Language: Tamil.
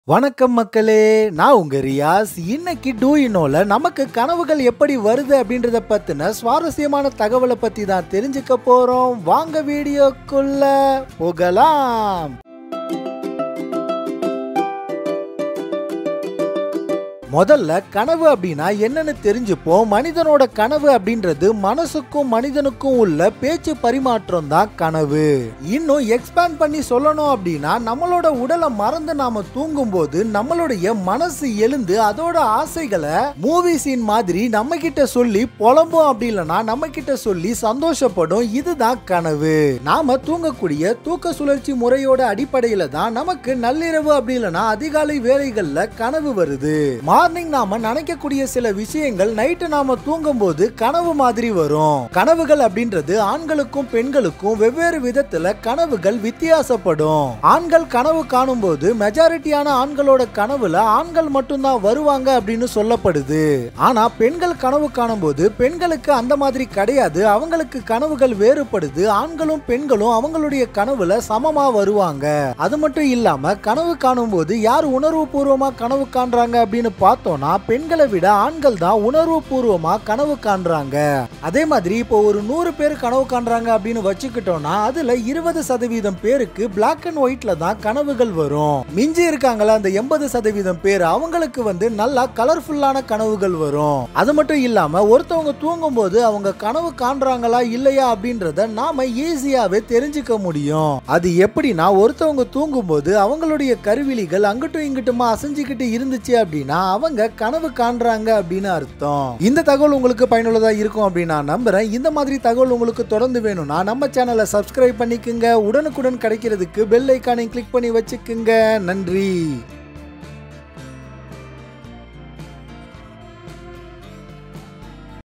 வணக்கம் மக்களே நான் உங்க ரியாஸ் இன்னைக்கு டூ இனோல நமக்கு கனவுகள் எப்படி வருது அப்படின்றத பத்தின சுவாரஸ்யமான தகவலை பத்தி தான் தெரிஞ்சுக்க போறோம் வாங்க வீடியோக்குள்ள போகலாம் முதல்ல கனவு அப்படின்னா என்னன்னு தெரிஞ்சுப்போம் மனிதனோட கனவு அப்படின்றது மனசுக்கும் மனிதனுக்கும் உள்ள பேச்சு பரிமாற்றம் தான் கனவு இன்னும் எக்ஸ்பேண்ட் பண்ணி சொல்லணும் அப்படின்னா நம்மளோட உடலை மறந்து நாம தூங்கும் போது நம்மளுடைய மனசு எழுந்து அதோட ஆசைகளை மூவி சீன் மாதிரி நம்ம கிட்ட சொல்லி புலம்பும் அப்படி இல்லைன்னா நம்ம கிட்ட சொல்லி சந்தோஷப்படும் இதுதான் கனவு நாம தூங்கக்கூடிய தூக்க சுழற்சி முறையோட அடிப்படையில தான் நமக்கு நள்ளிரவு அப்படி இல்லைன்னா அதிகாலை வேலைகள்ல கனவு வருது மார்னிங் நாம நினைக்கக்கூடிய சில விஷயங்கள் நைட்டு நாம தூங்கும் போது கனவு மாதிரி வரும் கனவுகள் அப்படின்றது ஆண்களுக்கும் பெண்களுக்கும் வெவ்வேறு விதத்துல கனவுகள் வித்தியாசப்படும் ஆண்கள் கனவு காணும் போது மெஜாரிட்டியான ஆண்களோட கனவுல ஆண்கள் மட்டும்தான் வருவாங்க அப்படின்னு சொல்லப்படுது ஆனா பெண்கள் கனவு காணும் போது பெண்களுக்கு அந்த மாதிரி கிடையாது அவங்களுக்கு கனவுகள் வேறுபடுது ஆண்களும் பெண்களும் அவங்களுடைய கனவுல சமமா வருவாங்க அது மட்டும் இல்லாம கனவு காணும் போது யார் உணர்வு பூர்வமா கனவு காண்றாங்க அப்படின்னு பார்த்தோம்னா பெண்களை விட ஆண்கள் தான் உணர்வு பூர்வமா கனவு காண்றாங்க அதே மாதிரி இப்போ ஒரு நூறு பேர் கனவு காண்றாங்க அப்படின்னு வச்சுக்கிட்டோம்னா அதுல இருபது சதவீதம் பேருக்கு பிளாக் அண்ட் ஒயிட்ல தான் கனவுகள் வரும் மிஞ்சி இருக்காங்களா அந்த எண்பது சதவீதம் பேர் அவங்களுக்கு வந்து நல்லா கலர்ஃபுல்லான கனவுகள் வரும் அது மட்டும் இல்லாம ஒருத்தவங்க தூங்கும் போது அவங்க கனவு காண்றாங்களா இல்லையா அப்படின்றத நாம ஈஸியாவே தெரிஞ்சுக்க முடியும் அது எப்படின்னா ஒருத்தவங்க தூங்கும் போது அவங்களுடைய கருவிழிகள் அங்கிட்டும் இங்கிட்டுமா அசைஞ்சுக்கிட்டு இருந்துச்சு அப்படின்னா அவங்க கனவு காண்றாங்க அப்படின்னு அர்த்தம் இந்த தகவல் உங்களுக்கு பயனுள்ளதா இருக்கும் அப்படின்னு நான் நம்புறேன் இந்த மாதிரி தகவல் உங்களுக்கு தொடர்ந்து வேணும்னா நம்ம சேனலை சப்ஸ்கிரைப் பண்ணிக்கோங்க உடனுக்குடன் கிடைக்கிறதுக்கு பெல் ஐக்கானை கிளிக் பண்ணி வச்சுக்குங்க நன்றி